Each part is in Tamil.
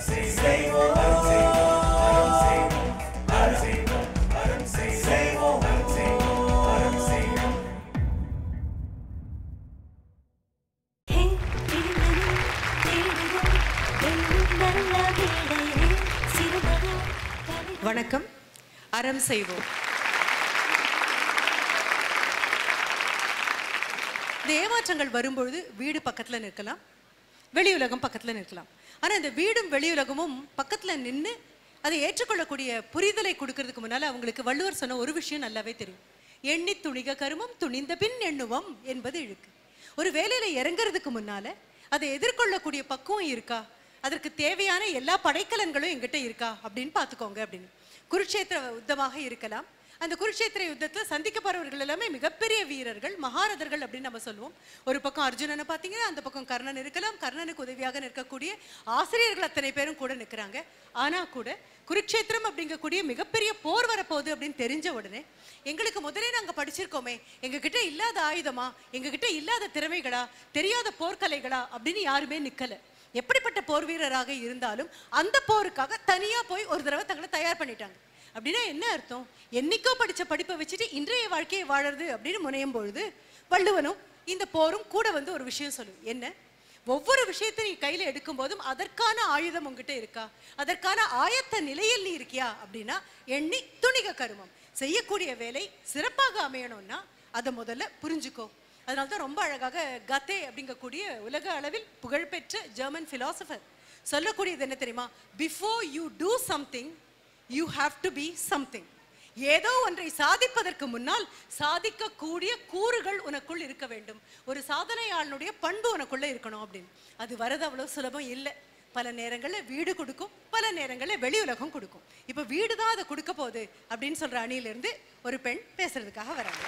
ஹே திருமணம் தேடுவோம் வெல்லும் நல்ல வேளையிலே சிறுமணம் கவிதை வணக்கம் அறம் செய்வோம் இந்த ஏமாற்றங்கள் வரும்பொழுது வீடு பக்கத்துல நிற்கலாம் வெளி உலகம் பக்கத்துல நிற்கலாம் ஆனா இந்த வீடும் வெளி உலகமும் பக்கத்துல நின்னு அதை ஏற்றுக்கொள்ளக்கூடிய புரிதலை கொடுக்கறதுக்கு முன்னால அவங்களுக்கு வள்ளுவர் சொன்ன ஒரு விஷயம் நல்லாவே தெரியும் எண்ணி துணிக கருமம் துணிந்த பின் எண்ணுவோம் என்பது இழுக்கு ஒரு வேலையில இறங்குறதுக்கு முன்னால அதை எதிர்கொள்ளக்கூடிய பக்குவம் இருக்கா அதற்கு தேவையான எல்லா படைக்கலன்களும் எங்கிட்ட இருக்கா அப்படின்னு பார்த்துக்கோங்க அப்படின்னு குருட்சேத்திர யுத்தமாக இருக்கலாம் அந்த குருட்சேத்திர யுத்தத்தில் சந்திக்கப்படுறவர்கள் எல்லாமே மிகப்பெரிய வீரர்கள் மகாரதர்கள் அப்படின்னு நம்ம சொல்லுவோம் ஒரு பக்கம் அர்ஜுனனை பார்த்தீங்கன்னா அந்த பக்கம் கர்ணன் இருக்கலாம் கர்ணனுக்கு உதவியாக நிற்கக்கூடிய ஆசிரியர்கள் அத்தனை பேரும் கூட நிற்கிறாங்க ஆனா கூட குருட்சேத்திரம் அப்படிங்கக்கூடிய மிகப்பெரிய போர் வரப்போகுது அப்படின்னு தெரிஞ்ச உடனே எங்களுக்கு முதலே நாங்க படிச்சிருக்கோமே எங்ககிட்ட இல்லாத ஆயுதமா எங்ககிட்ட இல்லாத திறமைகளா தெரியாத போர்க்கலைகளா அப்படின்னு யாருமே நிக்கல எப்படிப்பட்ட போர் வீரராக இருந்தாலும் அந்த போருக்காக தனியா போய் ஒரு தடவை தங்களை தயார் பண்ணிட்டாங்க அப்படின்னா என்ன அர்த்தம் என்னைக்கோ படிச்ச படிப்பை வச்சுட்டு இன்றைய வாழ்க்கையை வாழறது அப்படின்னு முனையும் பொழுது வள்ளுவனும் இந்த போரும் கூட வந்து ஒரு விஷயம் சொல்லு என்ன ஒவ்வொரு விஷயத்தை நீ கையில எடுக்கும் போதும் அதற்கான ஆயுதம் உங்ககிட்ட இருக்கா அதற்கான ஆயத்த நிலையில் நீ இருக்கியா அப்படின்னா எண்ணி துணிக கருமம் செய்யக்கூடிய வேலை சிறப்பாக அமையணும்னா அதை முதல்ல புரிஞ்சுக்கோ அதனால தான் ரொம்ப அழகாக கத்தே அப்படிங்கக்கூடிய உலக அளவில் புகழ்பெற்ற ஜெர்மன் பிலாசபர் சொல்லக்கூடியது என்ன தெரியுமா before you do something you have to be something ஏதோ ஒன்றை சாதிப்பதற்கு முன்னால் சாதிக்கக்கூடிய கூறுகள் உனக்குள் இருக்க வேண்டும் ஒரு சாதனையாளனுடைய பண்பு உனக்குள்ள இருக்கணும் அப்படின்னு அது வரது அவ்வளவு சுலபம் இல்லை பல நேரங்கள்ல வீடு கொடுக்கும் பல நேரங்கள்ல வெளி உலகம் கொடுக்கும் இப்ப வீடு தான் அதை கொடுக்க போகுது அப்படின்னு சொல்ற அணியிலிருந்து ஒரு பெண் பேசுறதுக்காக வராங்க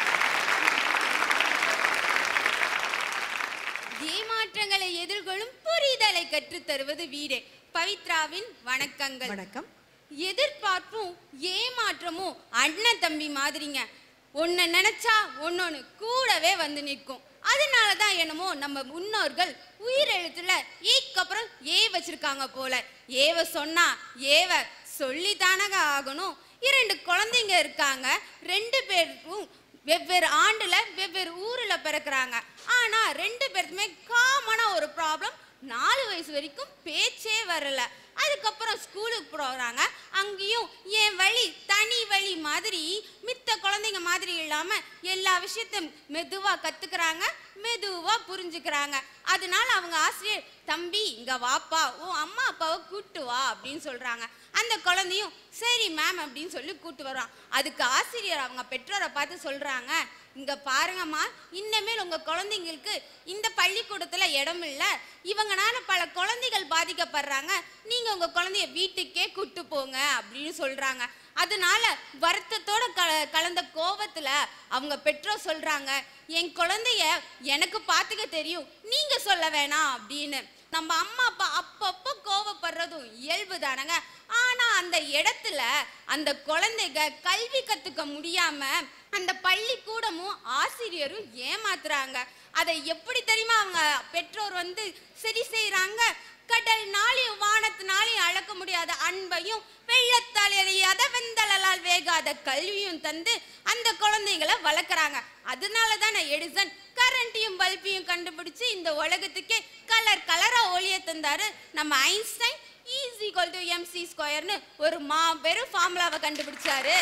ஏமாற்றங்களை எதிர்கொள்ளும் புரிதலை கற்றுத் தருவது வீடே பவித்ராவின் வணக்கங்கள் வணக்கம் எதிர்பார்ப்பும் ஏமாற்றமும் அண்ணன் தம்பி மாதிரிங்க ஒன்ன நினைச்சா ஒன்னொன்னு கூடவே வந்து நிற்கும் அதனால தான் என்னமோ நம்ம முன்னோர்கள் உயிரெழுத்துல ஈக்கு அப்புறம் ஏ வச்சிருக்காங்க போல ஏவ சொன்னா ஏவ சொல்லித்தானக ஆகணும் இரண்டு குழந்தைங்க இருக்காங்க ரெண்டு பேருக்கும் வெவ்வேறு ஆண்டுல வெவ்வேறு ஊர்ல பிறக்குறாங்க ஆனா ரெண்டு பேருக்குமே காமனா ஒரு ப்ராப்ளம் நாலு வயசு வரைக்கும் பேச்சே வரல அதுக்கப்புறம் ஸ்கூலுக்கு போறாங்க அங்கேயும் என் வழி தனி வழி மாதிரி மித்த குழந்தைங்க மாதிரி இல்லாம எல்லா விஷயத்தையும் மெதுவா கத்துக்கிறாங்க மெதுவா புரிஞ்சுக்கிறாங்க அதனால அவங்க ஆசிரியர் தம்பி இங்க வாப்பா உன் அம்மா அப்பாவை கூட்டு வா அப்படின்னு சொல்றாங்க அந்த குழந்தையும் சரி மேம் அப்படின்னு சொல்லி கூட்டு வர்றான் அதுக்கு ஆசிரியர் அவங்க பெற்றோரை பார்த்து சொல்றாங்க இங்க பாருங்கம்மா இன்னமேல் உங்க குழந்தைங்களுக்கு இந்த பள்ளிக்கூடத்துல இடம் இல்ல இவங்கனால பல குழந்தைகள் பாதிக்கப்படுறாங்க நீங்க உங்க குழந்தைய வீட்டுக்கே கூட்டு போங்க அப்படின்னு சொல்றாங்க அதனால வருத்தத்தோட க கலந்த கோபத்துல அவங்க பெற்றோர் சொல்றாங்க என் குழந்தைய எனக்கு பார்த்துக்க தெரியும் நீங்க சொல்ல வேணாம் அப்படின்னு நம்ம அம்மா அப்பா அப்பப்போ கோவப்படுறதும் இயல்பு தானங்க ஆனா அந்த இடத்துல அந்த குழந்தைங்க கல்வி கத்துக்க முடியாம அந்த பள்ளிக்கூடமும் ஆசிரியரும் ஏமாத்துறாங்க அதை எப்படி தெரியுமா அவங்க பெற்றோர் வந்து சரி செய்றாங்க கடல்னாலையும் வானத்தினாலையும் அளக்க முடியாத அன்பையும் வெள்ளத்தால் எறியாத வெந்தளலால் வேகாத கல்வியும் தந்து அந்த குழந்தைங்களை வளர்க்குறாங்க அதனால தானே எடிசன் கரண்ட்டையும் பல்பையும் கண்டுபிடிச்சு இந்த உலகத்துக்கே கலர் கலரா ஒளிய தந்தாரு நம்ம Einstein is equal to MC ஸ்கொயர்னு ஒரு மாபெரும் ஃபார்முலாவை கண்டுபிடிச்சாரு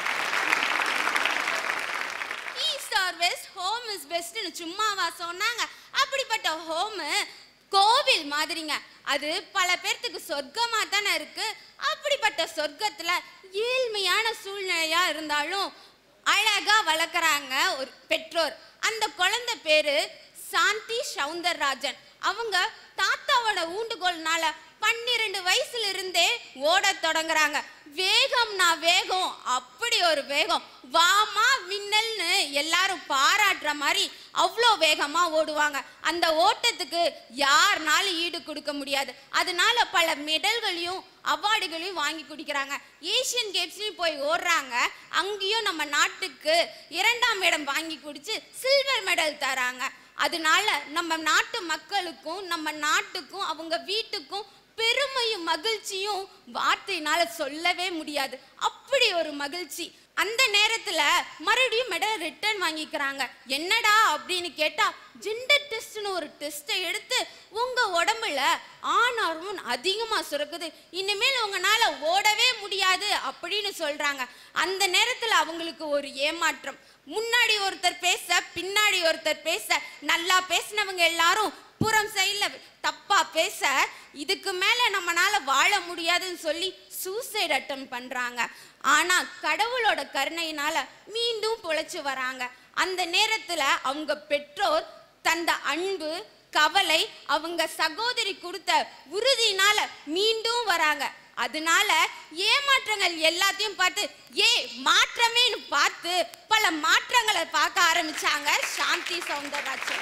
east or west home is பெஸ்ட்னு சும்மாவா சொன்னாங்க அப்படிப்பட்ட ஹோம் கோவில் மாதிரிங்க அது பல பேர்த்துக்கு சொர்க்கமா தானே இருக்கு அப்படிப்பட்ட சொர்க்கத்துல ஏழ்மையான சூழ்நிலையா இருந்தாலும் அழகா வளர்க்குறாங்க ஒரு பெற்றோர் அந்த குழந்தை பேரு சாந்தி சவுந்தரராஜன் அவங்க தாத்தாவோட ஊண்டுகோல்னால பன்னிரெண்டு வயசுல இருந்தே ஓடத் தொடங்குறாங்க வேகம்னா வேகம் அப்படி ஒரு வேகம் வாமா மின்னல்னு எல்லாரும் பாராட்டுற மாதிரி அவ்வளோ வேகமா ஓடுவாங்க அந்த ஓட்டத்துக்கு யாருனாலும் ஈடு கொடுக்க முடியாது அதனால பல மெடல்களையும் அவார்டுகளையும் வாங்கி குடிக்கிறாங்க ஏசியன் கேம்ஸ்லயும் போய் ஓடுறாங்க அங்கேயும் நம்ம நாட்டுக்கு இரண்டாம் இடம் வாங்கி குடிச்சு சில்வர் மெடல் தராங்க அதனால நம்ம நாட்டு மக்களுக்கும் நம்ம நாட்டுக்கும் அவங்க வீட்டுக்கும் பெருமையும் மகிழ்ச்சியும் வார்த்தையினால சொல்லவே முடியாது அப்படி ஒரு மகிழ்ச்சி அந்த நேரத்துல மறுபடியும் மெடல் ரிட்டர்ன் வாங்கிக்கிறாங்க என்னடா அப்படின்னு கேட்டா ஜெண்டர் டெஸ்ட்னு ஒரு டெஸ்ட்டை எடுத்து உங்க உடம்புல ஆண் ஹார்மோன் அதிகமா சுரக்குது இனிமேல் உங்களால ஓடவே முடியாது அப்படின்னு சொல்றாங்க அந்த நேரத்துல அவங்களுக்கு ஒரு ஏமாற்றம் முன்னாடி ஒருத்தர் பேச பின்னாடி ஒருத்தர் பேச நல்லா பேசினவங்க எல்லாரும் புறம் சைடில் தப்பா பேச இதுக்கு மேல நம்மனால வாழ முடியாதுன்னு சொல்லி சூசைட் அட்டம் பண்றாங்க ஆனா கடவுளோட கருணையினால மீண்டும் பொழைச்சு வராங்க அந்த நேரத்துல அவங்க பெற்றோர் தந்த அன்பு கவலை அவங்க சகோதரி கொடுத்த உறுதியினால மீண்டும் வராங்க அதனால ஏமாற்றங்கள் எல்லாத்தையும் பார்த்து ஏ மாற்றமேன்னு பார்த்து பல மாற்றங்களை பார்க்க ஆரம்பிச்சாங்க சாந்தி சவுந்தரராஜன்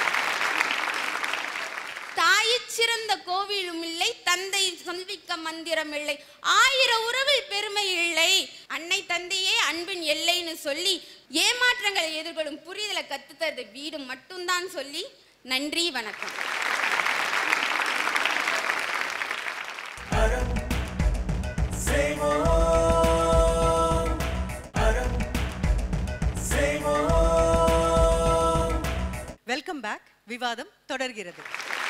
தாயிற் சிறந்த கோவிலும் இல்லை தந்தை சொல்விக்க மந்திரம் இல்லை ஆயிர உறவில் பெருமை இல்லை அன்னை தந்தையே அன்பின் எல்லைன்னு சொல்லி ஏமாற்றங்களை எதிர்கொள்ளும் புரிதலை கத்துத்தருது வீடு மட்டும்தான் சொல்லி நன்றி வணக்கம் வெல்கம் பேக் விவாதம் தொடர்கிறது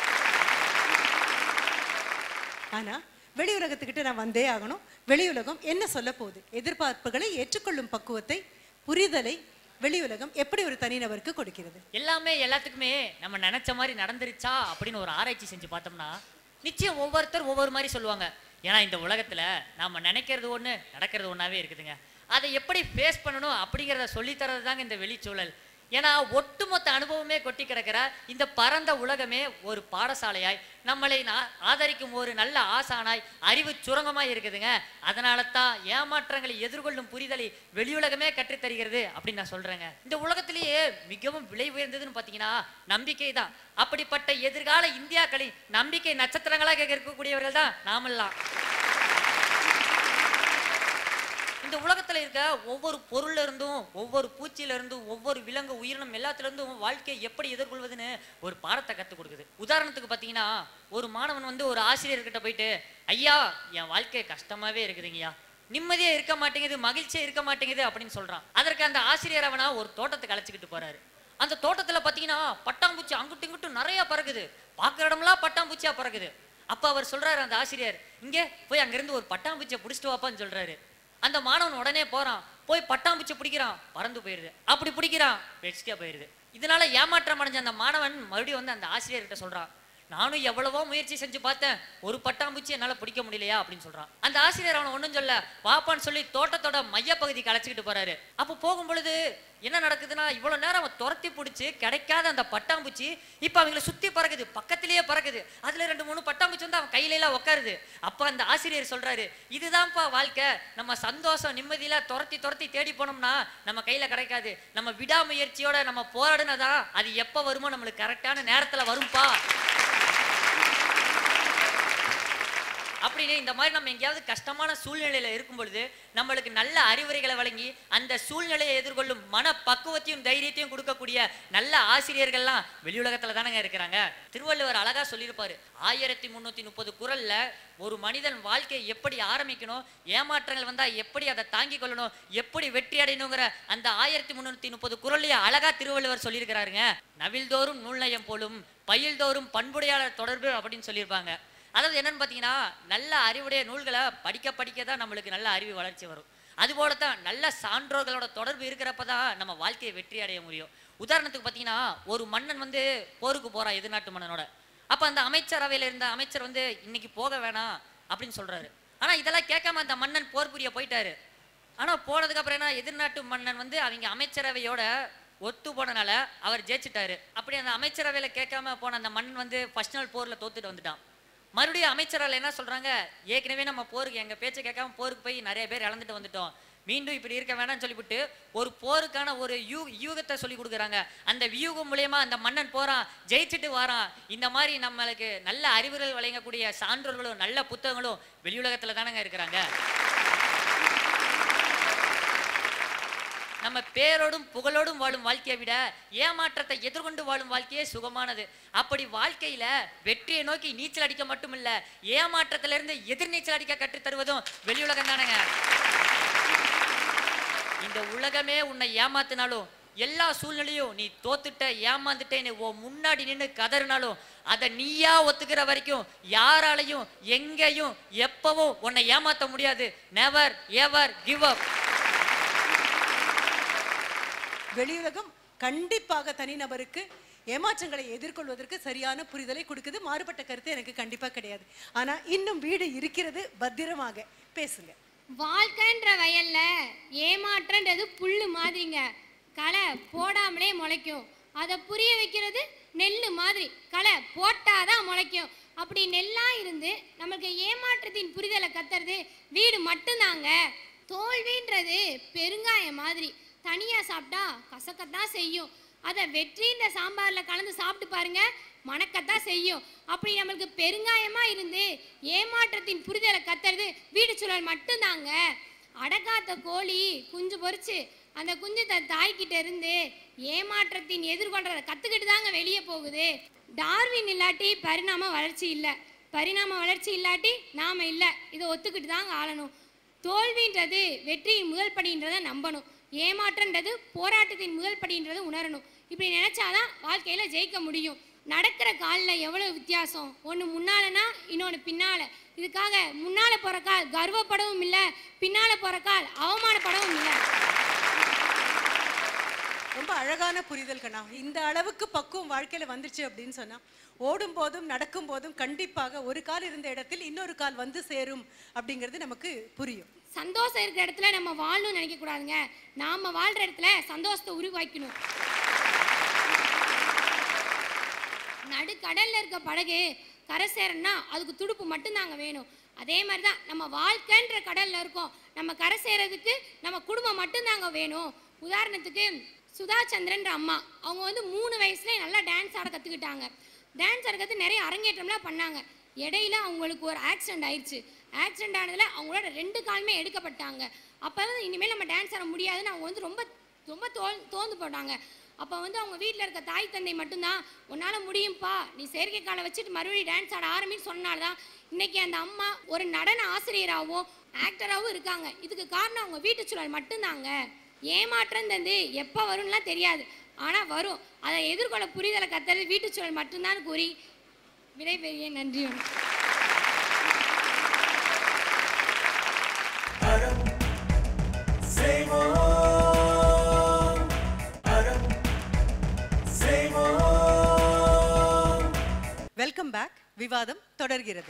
ஆனா வெளி உலகத்துக்கிட்ட நான் வந்தே ஆகணும் வெளி உலகம் என்ன சொல்ல போகுது எதிர்பார்ப்புகளை ஏற்றுக்கொள்ளும் பக்குவத்தை புரிதலை வெளி உலகம் எப்படி ஒரு தனிநபருக்கு கொடுக்கிறது எல்லாமே எல்லாத்துக்குமே நம்ம நினைச்ச மாதிரி நடந்துருச்சா அப்படின்னு ஒரு ஆராய்ச்சி செஞ்சு பார்த்தோம்னா நிச்சயம் ஒவ்வொருத்தர் ஒவ்வொரு மாதிரி சொல்லுவாங்க ஏன்னா இந்த உலகத்துல நாம நினைக்கிறது ஒண்ணு நடக்கிறது ஒண்ணாவே இருக்குதுங்க அதை எப்படி ஃபேஸ் பண்ணணும் அப்படிங்கிறத சொல்லித்தரது தாங்க இந்த வெளிச்சூழல் ஏன்னா ஒட்டுமொத்த அனுபவமே கொட்டி கிடக்கிற இந்த பரந்த உலகமே ஒரு பாடசாலையாய் நம்மளை நா- ஆதரிக்கும் ஒரு நல்ல ஆசானாய் அறிவு சுரங்கமாய் இருக்குதுங்க அதனால தான் ஏமாற்றங்களை எதிர்கொள்ளும் புரிதலை வெளியுலகமே கற்றுத்தருகிறது அப்படின்னு நான் சொல்றேங்க இந்த உலகத்திலேயே மிகவும் விலை உயர்ந்ததுன்னு பார்த்தீங்கன்னா நம்பிக்கை தான் அப்படிப்பட்ட எதிர்கால இந்தியாக்களின் நம்பிக்கை நட்சத்திரங்களாக இருக்கக்கூடியவர்கள் தான் நாமெல்லாம் இந்த உலகத்துல இருக்க ஒவ்வொரு பொருள்ல இருந்தும் ஒவ்வொரு பூச்சியில இருந்தும் ஒவ்வொரு விலங்கு உயிரினம் எல்லாத்துல இருந்தும் வாழ்க்கையை எப்படி எதிர்கொள்வதுன்னு ஒரு பாடத்தை கற்றுக் கொடுக்குது உதாரணத்துக்கு பார்த்தீங்கன்னா ஒரு மாணவன் வந்து ஒரு ஆசிரியர்கிட்ட போயிட்டு ஐயா என் வாழ்க்கை கஷ்டமாவே இருக்குதுங்கய்யா நிம்மதியா இருக்க மாட்டேங்குது மகிழ்ச்சியா இருக்க மாட்டேங்குது அப்படின்னு சொல்றான் அதற்கு அந்த ஆசிரியர் அவனா ஒரு தோட்டத்துக்கு அழைச்சிக்கிட்டு போறாரு அந்த தோட்டத்துல பார்த்தீங்கன்னா பட்டாம்பூச்சி அங்கிட்டும் இங்கிட்டும் நிறைய பறக்குது பார்க்குற இடம்லாம் பட்டாம்பூச்சியா பறக்குது அப்ப அவர் சொல்றாரு அந்த ஆசிரியர் இங்கே போய் அங்கிருந்து ஒரு பட்டாம்பூச்சியை பிடிச்சிட்டு வாப்பான்னு சொல்றாரு அந்த மாணவன் உடனே போறான் போய் பட்டாம்பூச்சி பிடிக்கிறான் பறந்து போயிருது அப்படி பிடிக்கிறான் வெட்ஸ்கே போயிருது இதனால ஏமாற்றம் அடைஞ்ச அந்த மாணவன் மறுபடியும் வந்து அந்த ஆசிரியர்கிட்ட சொல்றான் நானும் எவ்வளவோ முயற்சி செஞ்சு பார்த்தேன் ஒரு பட்டாம்பூச்சி என்னால பிடிக்க முடியலையா அப்படின்னு சொல்றான் அந்த ஆசிரியர் அவனை ஒண்ணும் சொல்ல வாப்பான்னு சொல்லி தோட்டத்தோட மையப்பகுதிக்கு அழைச்சிக்கிட்டு போறாரு அப்போ போகும் பொழுது என்ன நடக்குதுன்னா இவ்வளவு நேரம் அவன் துரத்தி பிடிச்சி கிடைக்காத அந்த பட்டாம்பூச்சி இப்போ அவங்கள சுத்தி பறக்குது பக்கத்திலேயே பறக்குது அதுல ரெண்டு மூணு பட்டாம்பூச்சி வந்து அவன் கையில எல்லாம் உட்காருது அப்ப அந்த ஆசிரியர் சொல்றாரு இதுதான்ப்பா வாழ்க்கை நம்ம சந்தோஷம் நிம்மதியில துரத்தி துரத்தி தேடி போனோம்னா நம்ம கையில கிடைக்காது நம்ம விடாமுயற்சியோட நம்ம போராடுனதா அது எப்ப வருமோ நம்மளுக்கு கரெக்டான நேரத்துல வரும்பா அப்படின்னு இந்த மாதிரி நம்ம எங்கேயாவது கஷ்டமான சூழ்நிலையில இருக்கும் பொழுது நம்மளுக்கு நல்ல அறிவுரைகளை வழங்கி அந்த சூழ்நிலையை எதிர்கொள்ளும் மன பக்குவத்தையும் தைரியத்தையும் கொடுக்கக்கூடிய நல்ல ஆசிரியர்கள்லாம் வெளியுலகத்துல தானங்க இருக்கிறாங்க திருவள்ளுவர் அழகா சொல்லியிருப்பாரு ஆயிரத்தி முன்னூத்தி முப்பது குரல்ல ஒரு மனிதன் வாழ்க்கையை எப்படி ஆரம்பிக்கணும் ஏமாற்றங்கள் வந்தா எப்படி அதை தாங்கிக் கொள்ளணும் எப்படி வெற்றி அடையணுங்கிற அந்த ஆயிரத்தி முன்னூத்தி முப்பது குரல்லையே அழகா திருவள்ளுவர் சொல்லியிருக்கிறாருங்க நவில்தோறும் நூல்நயம் போலும் பயில்தோறும் பண்புடையாளர் தொடர்பு அப்படின்னு சொல்லியிருப்பாங்க அதாவது என்னன்னு பார்த்தீங்கன்னா நல்ல அறிவுடைய நூல்களை படிக்க படிக்க தான் நம்மளுக்கு நல்ல அறிவு வளர்ச்சி வரும் அதுபோல தான் நல்ல சான்றோர்களோட தொடர்பு இருக்கிறப்ப தான் நம்ம வாழ்க்கையை வெற்றி அடைய முடியும் உதாரணத்துக்கு பார்த்தீங்கன்னா ஒரு மன்னன் வந்து போருக்கு போறான் எதிர்நாட்டு மன்னனோட அப்போ அந்த அமைச்சரவையில் இருந்த அமைச்சர் வந்து இன்னைக்கு போக வேணாம் அப்படின்னு சொல்றாரு ஆனா இதெல்லாம் கேட்காம அந்த மன்னன் போர் புரிய போயிட்டாரு ஆனா போனதுக்கு அப்புறம் என்ன எதிர்நாட்டு மன்னன் வந்து அவங்க அமைச்சரவையோட ஒத்து போனனால அவர் ஜெயிச்சிட்டாரு அப்படி அந்த அமைச்சரவையில கேட்காம போன அந்த மன்னன் வந்து ஃபர்ஸ்ட் நாள் போர்ல தோத்துட்டு வந்துட்டான் மறுபடியும் அமைச்சரால் என்ன சொல்றாங்க ஏற்கனவே நம்ம போருக்கு எங்க பேச்சை கேட்காம போருக்கு போய் நிறைய பேர் இழந்துட்டு வந்துட்டோம் மீண்டும் இப்படி இருக்க வேணாம்னு சொல்லிவிட்டு ஒரு போருக்கான ஒரு யூ யூகத்தை சொல்லி கொடுக்குறாங்க அந்த வியூகம் மூலியமா அந்த மன்னன் போறான் ஜெயிச்சுட்டு வாரான் இந்த மாதிரி நம்மளுக்கு நல்ல அறிவுரைகள் வழங்கக்கூடிய சான்றோர்களும் நல்ல புத்தகங்களும் வெளியுலகத்துல தானங்க இருக்கிறாங்க நம்ம பேரோடும் புகழோடும் வாழும் வாழ்க்கையை விட ஏமாற்றத்தை எதிர்கொண்டு வாழும் வாழ்க்கையே சுகமானது அப்படி வாழ்க்கையில வெற்றியை நோக்கி நீச்சல் அடிக்க மட்டுமில்ல ஏமாற்றத்துல இருந்து எதிர்நீச்சல் அடிக்க கற்றுத் தருவதும் வெளியுலகம் தானேங்க இந்த உலகமே உன்னை ஏமாத்தினாலும் எல்லா சூழ்நிலையும் நீ தோத்துட்ட ஏமாந்துட்டேன்னு உன் முன்னாடி நின்று கதறினாலும் அதை நீயா ஒத்துக்கிற வரைக்கும் யாராலையும் எங்கேயும் எப்பவும் உன்னை ஏமாத்த முடியாது நெவர் எவர் கிவ் அப் வெளியுலகம் கண்டிப்பாக தனிநபருக்கு ஏமாற்றங்களை எதிர்கொள்வதற்கு சரியான புரிதலை கொடுக்குது மாறுபட்ட கருத்து எனக்கு கண்டிப்பா கிடையாது ஆனா இன்னும் வீடு இருக்கிறது பத்திரமாக பேசுங்க வாழ்க்கைன்ற வயல்ல ஏமாற்றன்றது புல்லு மாதிரிங்க களை போடாமலே முளைக்கும் அதை புரிய வைக்கிறது நெல் மாதிரி களை போட்டாதான் முளைக்கும் அப்படி நெல்லா இருந்து நமக்கு ஏமாற்றத்தின் புரிதலை கத்துறது வீடு மட்டும்தாங்க தோல்வின்றது பெருங்காயம் மாதிரி தனியா சாப்பிட்டா கசக்கத்தான் செய்யும் அதை வெற்றின்ற சாம்பார்ல கலந்து சாப்பிட்டு பாருங்க மணக்கத்தான் செய்யும் அப்படி நம்மளுக்கு பெருங்காயமா இருந்து ஏமாற்றத்தின் புரிதலை கத்துறது வீடு சூழல் மட்டும்தாங்க அடக்காத்த கோழி குஞ்சு பொரிச்சு அந்த குஞ்சு தன் தாய்கிட்ட இருந்து ஏமாற்றத்தின் எதிர்கொள்றத கத்துக்கிட்டு தாங்க வெளியே போகுது டார்வின் இல்லாட்டி பரிணாம வளர்ச்சி இல்லை பரிணாம வளர்ச்சி இல்லாட்டி நாம இல்லை இதை ஒத்துக்கிட்டு தாங்க ஆளணும் தோல்வின்றது வெற்றியின் முதல் படின்றதை நம்பணும் ஏமாற்றன்றது போராட்டத்தின் முதல் படின்றதை உணரணும் இப்படி நினைச்சாதான் வாழ்க்கையில ஜெயிக்க முடியும் நடக்கிற காலில் எவ்வளவு வித்தியாசம் ஒன்று முன்னாலனா இன்னொன்று பின்னால இதுக்காக முன்னால போற கால் கர்வப்படவும் இல்லை பின்னால போற கால் அவமானப்படவும் இல்லை ரொம்ப அழகான புரிதல் கண்ணா இந்த அளவுக்கு பக்குவம் வாழ்க்கையில வந்துருச்சு அப்படின்னு சொன்னா ஓடும் போதும் நடக்கும் போதும் கண்டிப்பாக ஒரு கால் இருந்த இடத்தில் இன்னொரு கால் வந்து சேரும் அப்படிங்கிறது நமக்கு புரியும் சந்தோஷம் இருக்கிற இடத்துல நம்ம வாழணும்னு நினைக்க கூடாதுங்க நாம வாழ்ற இடத்துல சந்தோஷத்தை உருவாக்கணும் நடுக்கடல்ல இருக்க படகு கரை சேரணும்னா அதுக்கு துடுப்பு மட்டும்தாங்க வேணும் அதே மாதிரி தான் நம்ம வாழ்க்கைன்ற கடல்ல இருக்கோம் நம்ம கரை சேரதுக்கு நம்ம குடும்பம் மட்டும்தாங்க வேணும் உதாரணத்துக்கு சுதா சந்திரன்ற அம்மா அவங்க வந்து மூணு வயசுல நல்லா டான்ஸ் ஆட கத்துக்கிட்டாங்க டான்ஸ் ஆட கத்து நிறைய அரங்கேற்றம்லாம் பண்ணாங்க இடையில அவங்களுக்கு ஒரு ஆக்சிடென்ட் ஆயிடுச்சு ஆக்சிடென்ட் ஆனதுல அவங்களோட ரெண்டு காலுமே எடுக்கப்பட்டாங்க அப்போ வந்து இனிமேல் நம்ம டான்ஸ் ஆட முடியாதுன்னு அவங்க வந்து ரொம்ப ரொம்ப தோல் தோந்து போட்டாங்க அப்போ வந்து அவங்க வீட்டில் இருக்க தாய் தந்தை மட்டும்தான் உன்னால் முடியும்ப்பா நீ செயற்கை காலை வச்சுட்டு மறுபடியும் டான்ஸ் ஆட ஆரம்பின்னு சொன்னால தான் இன்னைக்கு அந்த அம்மா ஒரு நடன ஆசிரியராகவும் ஆக்டராகவும் இருக்காங்க இதுக்கு காரணம் அவங்க வீட்டு சூழல் மட்டும்தாங்க ஏமாற்றம் தந்து எப்போ வரும்லாம் தெரியாது ஆனால் வரும் அதை எதிர்கொள்ள புரிதலை கத்துறது வீட்டு சூழல் மட்டும்தான் கூறி விடைபெறிய நன்றி வணக்கம் வெல்கம் பேக் விவாதம் தொடர்கிறது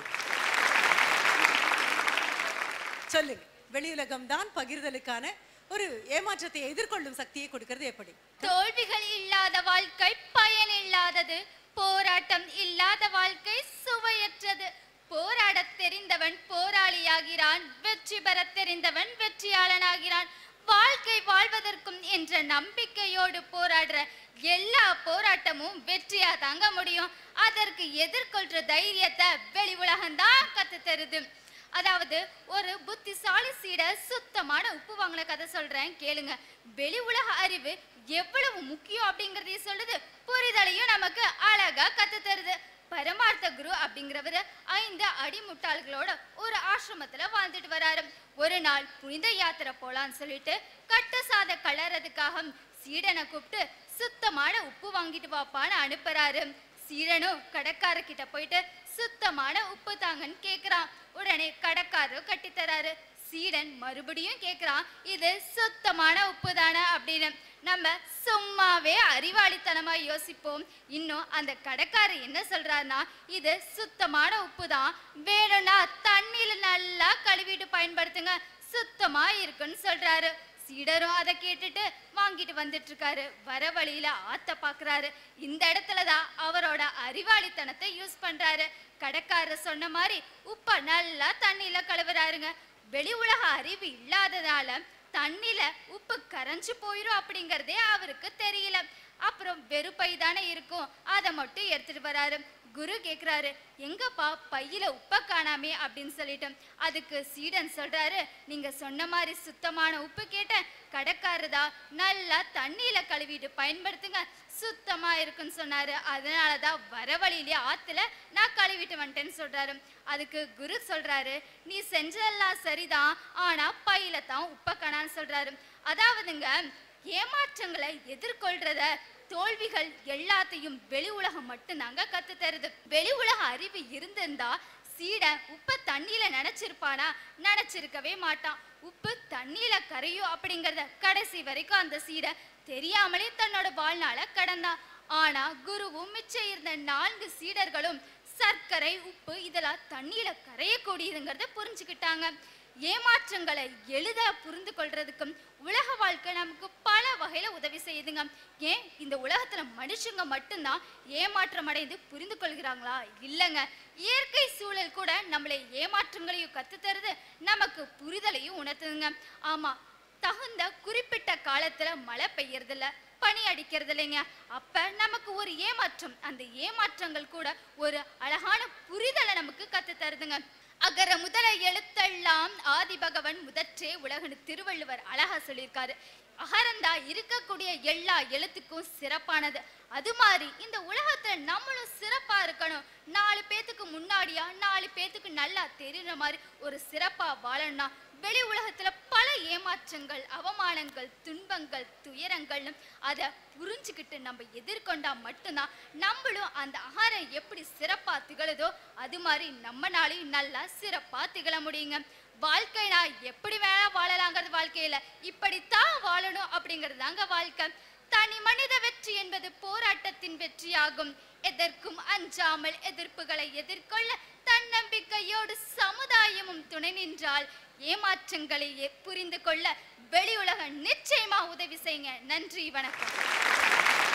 சொல்லுங்க வெளியுலகம் தான் பகிர்தலுக்கான ஒரு ஏமாற்றத்தை எதிர்கொள்ளும் சக்தியை கொடுக்கிறது எப்படி தோல்விகள் இல்லாத வாழ்க்கை பயன் இல்லாதது போராட்டம் இல்லாத வாழ்க்கை சுவையற்றது போராடத் தெரிந்தவன் போராளியாகிறான் வெற்றி பெறத் தெரிந்தவன் வெற்றியாளனாகிறான் வாழ்க்கை வாழ்வதற்கும் என்ற நம்பிக்கையோடு போராடுற எல்லா போராட்டமும் வெற்றியா தாங்க முடியும் அதற்கு எதிர்கொள்ற தைரியத்தை வெளி உலகம்தான் கத்து தருது அதாவது ஒரு புத்திசாலி சீட சுத்தமான உப்பு வாங்கின கதை சொல்றேன் கேளுங்க வெளி உலக அறிவு எவ்வளவு முக்கியம் அப்படிங்கறதையும் சொல்லுது புரிதலையும் நமக்கு அழகா கத்து தருது பரமார்த்த குரு அப்படிங்கிறவரு ஐந்து அடிமுட்டாள்களோட ஒரு ஆசிரமத்துல வாழ்ந்துட்டு வராரு ஒரு நாள் புனித யாத்திரை போலான்னு சொல்லிட்டு கட்டு சாத கலறதுக்காக சீடனை கூப்பிட்டு சுத்தமான உப்பு வாங்கிட்டு வாப்பான்னு அனுப்புறாரு சீடனும் கடைக்கார கிட்ட போயிட்டு சுத்தமான உப்பு தாங்கன்னு கேக்குறான் உடனே கடைக்காரர் கட்டித்தராரு சீடன் மறுபடியும் கேக்குறான் இது சுத்தமான உப்பு தானே அப்படின்னு நம்ம சும்மாவே அறிவாளித்தனமா யோசிப்போம் இன்னும் அந்த கடைக்காரர் என்ன சொல்றாருன்னா இது சுத்தமான உப்பு தான் வேணும்னா தண்ணியில நல்லா கழுவிட்டு பயன்படுத்துங்க சுத்தமா இருக்குன்னு சொல்றாரு சீடரும் அதை கேட்டுட்டு வாங்கிட்டு வந்துட்டு இருக்காரு வர வழியில ஆத்த பாக்குறாரு இந்த இடத்துல தான் அவரோட அறிவாளித்தனத்தை யூஸ் பண்றாரு கடைக்காரர் சொன்ன மாதிரி உப்பை நல்லா தண்ணியில கழுவுறாருங்க வெளி உலக அறிவு இல்லாததால தண்ணில உப்பு கரைஞ்சு போயிரும் அப்படிங்கறதே அவருக்கு தெரியல அப்புறம் வெறுப்பை தானே இருக்கும் அதை மட்டும் எடுத்துட்டு வராரு குரு கேக்குறாரு எங்கப்பா பையில உப்ப காணாமே அப்படின்னு சொல்லிட்டு அதுக்கு சீடன் சொல்றாரு நீங்க சொன்ன மாதிரி சுத்தமான உப்பு கேட்டேன் கடைக்காரதா நல்லா தண்ணியில கழுவிட்டு பயன்படுத்துங்க சுத்தமா இருக்குன்னு சொன்னாரு அதனாலதான் வர வழியிலே ஆத்துல நான் கழுவிட்டு வந்துட்டேன்னு சொல்றாரு அதுக்கு குரு சொல்றாரு நீ செஞ்சதெல்லாம் சரிதான் ஆனா பையில தான் உப்ப காணான்னு சொல்றாரு அதாவதுங்க ஏமாற்றங்களை எதிர்கொள்றத தோல்விகள் எல்லாத்தையும் வெளி உலகம் மட்டும்தாங்க கத்து தருது வெளி உலக அறிவு இருந்திருந்தா சீடன் உப்பை தண்ணியில நினைச்சிருப்பானா நினைச்சிருக்கவே மாட்டான் உப்பு தண்ணியில கரையும் அப்படிங்கறத கடைசி வரைக்கும் அந்த சீடன் தெரியாமலே தன்னோட வாழ்நாள கடந்தான் ஆனா குருவும் மிச்சம் இருந்த நான்கு சீடர்களும் சர்க்கரை உப்பு இதெல்லாம் தண்ணியில கரையக்கூடியதுங்கிறத புரிஞ்சுக்கிட்டாங்க ஏமாற்றங்களை எளிதா புரிந்து கொள்றதுக்கும் உலக வாழ்க்கை நமக்கு பல வகையில உதவி செய்யுதுங்க ஏன் இந்த உலகத்துல மனுஷங்க மட்டும்தான் ஏமாற்றம் அடைந்து புரிந்து கொள்கிறாங்களா இல்லைங்க இயற்கை சூழல் கூட நம்மளை ஏமாற்றங்களையும் கத்து தருது நமக்கு புரிதலையும் உணர்த்துதுங்க ஆமா தகுந்த குறிப்பிட்ட காலத்துல மழை பெய்யறதில்ல பனி அடிக்கிறது இல்லைங்க அப்ப நமக்கு ஒரு ஏமாற்றம் அந்த ஏமாற்றங்கள் கூட ஒரு அழகான புரிதலை நமக்கு கத்து தருதுங்க அகர முதல எழுத்தெல்லாம் ஆதி பகவன் முதற்றே உலகன்னு திருவள்ளுவர் அழகா சொல்லியிருக்காரு அகரந்தா இருக்கக்கூடிய எல்லா எழுத்துக்கும் சிறப்பானது அது மாதிரி இந்த உலகத்துல நம்மளும் சிறப்பா இருக்கணும் நாலு பேத்துக்கு முன்னாடியா நாலு பேத்துக்கு நல்லா தெரியுற மாதிரி ஒரு சிறப்பா வாழணும்னா வெளி உலகத்துல பல ஏமாற்றங்கள் அவமானங்கள் துன்பங்கள் துயரங்கள்னு அதை புரிஞ்சுக்கிட்டு நம்ம எதிர்கொண்டா மட்டும்தான் நம்மளும் அந்த அகாரம் எப்படி சிறப்பா திகழுதோ அது மாதிரி நம்மனாலையும் நல்லா சிறப்பா திகழ முடியுங்க வாழ்க்கைனா எப்படி வேணா வாழலாங்கிறது வாழ்க்கையில இப்படித்தான் வாழணும் அப்படிங்கிறது தாங்க வாழ்க்கை தனி மனித வெற்றி என்பது போராட்டத்தின் வெற்றியாகும் எதற்கும் அஞ்சாமல் எதிர்ப்புகளை எதிர்கொள்ள தன்னம்பிக்கையோடு சமுதாயமும் துணை நின்றால் ஏமாற்றங்களை எ- புரிந்து கொள்ள வெளி உலகம் நிச்சயமா உதவி செய்யுங்க நன்றி வணக்கம்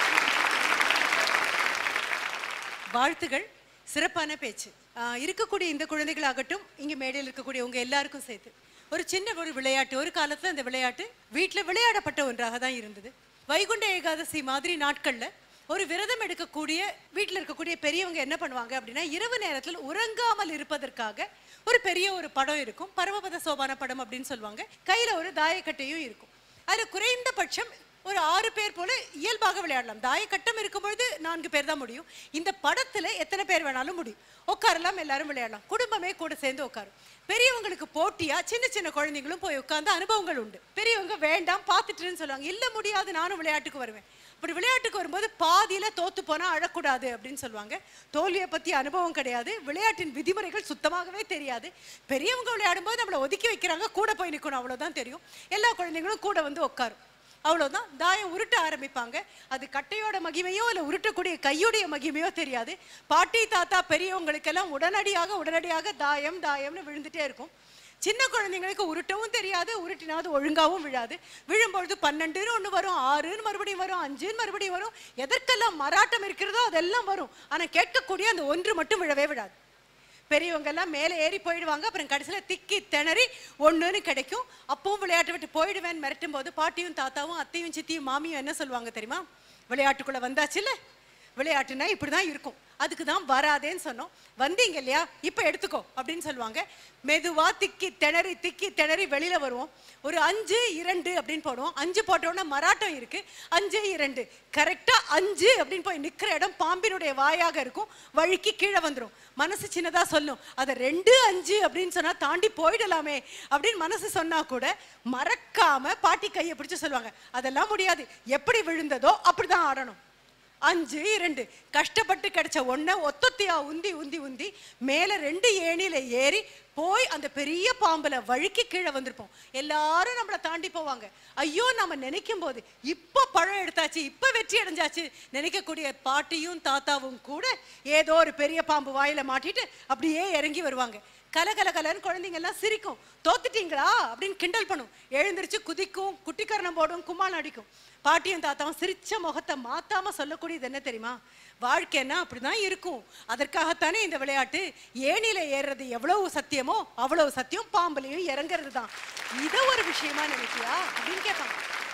வாழ்த்துகள் சிறப்பான பேச்சு ஆஹ் இருக்கக்கூடிய இந்த குழந்தைகளாகட்டும் இங்க மேடையில் இருக்கக்கூடிய உங்க எல்லாருக்கும் சேர்த்து ஒரு சின்ன ஒரு விளையாட்டு ஒரு காலத்துல இந்த விளையாட்டு வீட்டுல விளையாடப்பட்ட ஒன்றாக தான் இருந்தது வைகுண்ட ஏகாதசி மாதிரி நாட்கள்ல ஒரு விரதம் எடுக்கக்கூடிய வீட்டில் இருக்கக்கூடிய பெரியவங்க என்ன பண்ணுவாங்க அப்படின்னா இரவு நேரத்தில் உறங்காமல் இருப்பதற்காக ஒரு பெரிய ஒரு படம் இருக்கும் பரமபத சோபான படம் அப்படின்னு சொல்லுவாங்க கையில ஒரு தாயக்கட்டையும் இருக்கும் அது குறைந்தபட்சம் ஒரு ஆறு பேர் போல இயல்பாக விளையாடலாம் தாயக்கட்டம் இருக்கும் பொழுது நான்கு பேர் தான் முடியும் இந்த படத்துல எத்தனை பேர் வேணாலும் முடியும் உட்காரலாம் எல்லாரும் விளையாடலாம் குடும்பமே கூட சேர்ந்து உட்காரும் பெரியவங்களுக்கு போட்டியா சின்ன சின்ன குழந்தைங்களும் போய் உட்கார்ந்து அனுபவங்கள் உண்டு பெரியவங்க வேண்டாம் பார்த்துட்டுன்னு சொல்லுவாங்க இல்ல முடியாது நானும் விளையாட்டுக்கு வருவேன் அப்படி விளையாட்டுக்கு வரும்போது பாதியில தோத்து போனா அழக்கூடாது அப்படின்னு சொல்லுவாங்க தோல்வியை பத்தி அனுபவம் கிடையாது விளையாட்டின் விதிமுறைகள் சுத்தமாகவே தெரியாது பெரியவங்க விளையாடும்போது நம்மளை ஒதுக்கி வைக்கிறாங்க கூட போய் நிற்கணும் அவ்வளவுதான் தெரியும் எல்லா குழந்தைங்களும் கூட வந்து உட்காரும் அவ்வளவுதான் தாயம் உருட்ட ஆரம்பிப்பாங்க அது கட்டையோட மகிமையோ இல்லை உருட்டக்கூடிய கையுடைய மகிமையோ தெரியாது பாட்டி தாத்தா பெரியவங்களுக்கெல்லாம் உடனடியாக உடனடியாக தாயம் தாயம்னு விழுந்துட்டே இருக்கும் சின்ன குழந்தைங்களுக்கு உருட்டவும் தெரியாது உருட்டினாவது ஒழுங்காவும் விழாது விழும்பொழுது பன்னெண்டுன்னு ஒன்று வரும் ஆறுன்னு மறுபடியும் வரும் அஞ்சுன்னு மறுபடியும் வரும் எதற்கெல்லாம் மராட்டம் இருக்கிறதோ அதெல்லாம் வரும் ஆனால் கேட்கக்கூடிய அந்த ஒன்று மட்டும் விழவே விழாது பெரியவங்க எல்லாம் மேலே ஏறி போயிடுவாங்க அப்புறம் கடைசியில் திக்கி திணறி ஒன்றுன்னு கிடைக்கும் அப்பவும் விளையாட்டு விட்டு போயிடுவேன்னு மிரட்டும் போது பாட்டியும் தாத்தாவும் அத்தையும் சித்தியும் மாமியும் என்ன சொல்லுவாங்க தெரியுமா விளையாட்டுக்குள்ள வந்தாச்சுல்ல விளையாட்டுனா இப்படி தான் இருக்கும் அதுக்கு தான் வராதேன்னு சொன்னோம் வந்தீங்க இல்லையா இப்போ எடுத்துக்கோ அப்படின்னு சொல்லுவாங்க மெதுவா திக்கி திணறி திக்கி திணறி வெளியில வருவோம் ஒரு அஞ்சு இரண்டு அப்படின்னு போடுவோம் அஞ்சு போட்டோன்னா மராட்டம் இருக்கு அஞ்சு இரண்டு கரெக்டா அஞ்சு அப்படின்னு போய் நிக்கிற இடம் பாம்பினுடைய வாயாக இருக்கும் வழுக்கி கீழே வந்துரும் மனசு சின்னதா சொல்லும் அதை ரெண்டு அஞ்சு அப்படின்னு சொன்னா தாண்டி போயிடலாமே அப்படின்னு மனசு சொன்னா கூட மறக்காம பாட்டி கையை பிடிச்சு சொல்லுவாங்க அதெல்லாம் முடியாது எப்படி விழுந்ததோ அப்படிதான் ஆடணும் அஞ்சு இரண்டு கஷ்டப்பட்டு கிடைச்ச ஒன்றை ஒத்தொத்தியா உந்தி உந்தி உந்தி மேலே ரெண்டு ஏணியில ஏறி போய் அந்த பெரிய பாம்புல வழுக்கி கீழே வந்திருப்போம் எல்லாரும் நம்மளை தாண்டி போவாங்க ஐயோ நம்ம நினைக்கும் போது இப்போ பழம் எடுத்தாச்சு இப்போ வெற்றி அடைஞ்சாச்சு நினைக்கக்கூடிய பாட்டியும் தாத்தாவும் கூட ஏதோ ஒரு பெரிய பாம்பு வாயில மாட்டிட்டு அப்படியே இறங்கி வருவாங்க கல கல கலன்னு குழந்தைங்க எல்லாம் சிரிக்கும் தோத்துட்டீங்களா அப்படின்னு கிண்டல் பண்ணும் எழுந்திருச்சு குதிக்கும் குட்டிக்கரணம் போடும் கும்மாளம் அடிக்கும் பாட்டியும் தாத்தாவும் சிரிச்ச முகத்தை மாத்தாம சொல்லக்கூடியது என்ன தெரியுமா வாழ்க்கைன்னா அப்படிதான் இருக்கும் அதற்காகத்தானே இந்த விளையாட்டு ஏணியில ஏறுறது எவ்வளவு சத்தியமோ அவ்வளவு சத்தியம் பாம்புலையும் இறங்குறது தான் இதை ஒரு விஷயமா நினைக்கியா அப்படின்னு கேட்பாங்க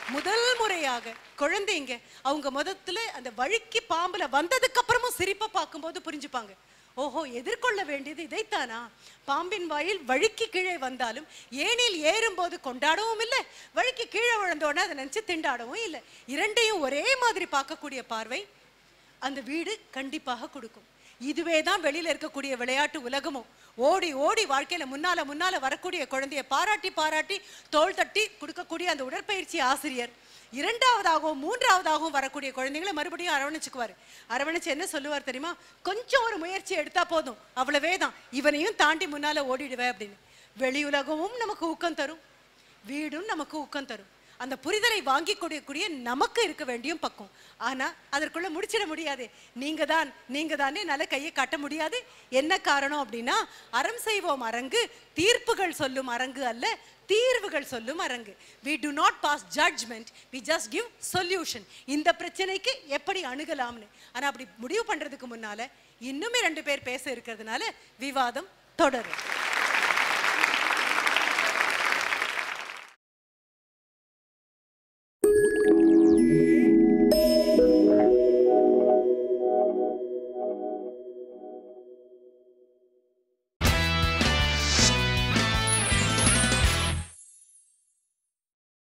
முதல் முறையாக குழந்தைங்க அவங்க முதத்துல அந்த வழுக்கி பாம்புல வந்ததுக்கு அப்புறமும் சிரிப்பை பார்க்கும்போது புரிஞ்சுப்பாங்க ஓஹோ எதிர்கொள்ள வேண்டியது இதைத்தானா பாம்பின் வாயில் வழுக்கி கீழே வந்தாலும் ஏனில் ஏறும்போது கொண்டாடவும் இல்லை வழுக்கி கீழே விழுந்தோடனே அதை நினைச்சு திண்டாடவும் இல்லை இரண்டையும் ஒரே மாதிரி பார்க்கக்கூடிய பார்வை அந்த வீடு கண்டிப்பாக கொடுக்கும் இதுவே தான் வெளியில இருக்கக்கூடிய விளையாட்டு உலகமும் ஓடி ஓடி வாழ்க்கையில முன்னால முன்னால வரக்கூடிய குழந்தைய பாராட்டி பாராட்டி தோள் தட்டி கொடுக்கக்கூடிய அந்த உடற்பயிற்சி ஆசிரியர் இரண்டாவதாகவும் மூன்றாவதாகவும் வரக்கூடிய குழந்தைங்களை மறுபடியும் அரவணைச்சுக்குவார் அரவணைச்சு என்ன சொல்லுவார் தெரியுமா கொஞ்சம் ஒரு முயற்சி எடுத்தா போதும் அவ்வளவே தான் இவனையும் தாண்டி முன்னால ஓடிடுவேன் அப்படின்னு வெளி உலகமும் நமக்கு ஊக்கம் தரும் வீடும் நமக்கு ஊக்கம் தரும் அந்த புரிதலை வாங்கி கொடுக்கக்கூடிய நமக்கு இருக்க வேண்டியும் பக்கம் ஆனா அதற்குள்ள முடிச்சிட முடியாது நீங்க தான் நீங்க தானே நல்ல கையை காட்ட முடியாது என்ன காரணம் அப்படின்னா அறம் செய்வோம் அரங்கு தீர்ப்புகள் சொல்லும் அரங்கு அல்ல தீர்வுகள் சொல்லும் அரங்கு we do not pass judgment we just give solution இந்த பிரச்சனைக்கு எப்படி அணுகலாம்னு ஆனா அப்படி முடிவு பண்றதுக்கு முன்னால இன்னுமே ரெண்டு பேர் பேச இருக்கிறதுனால விவாதம் தொடரும்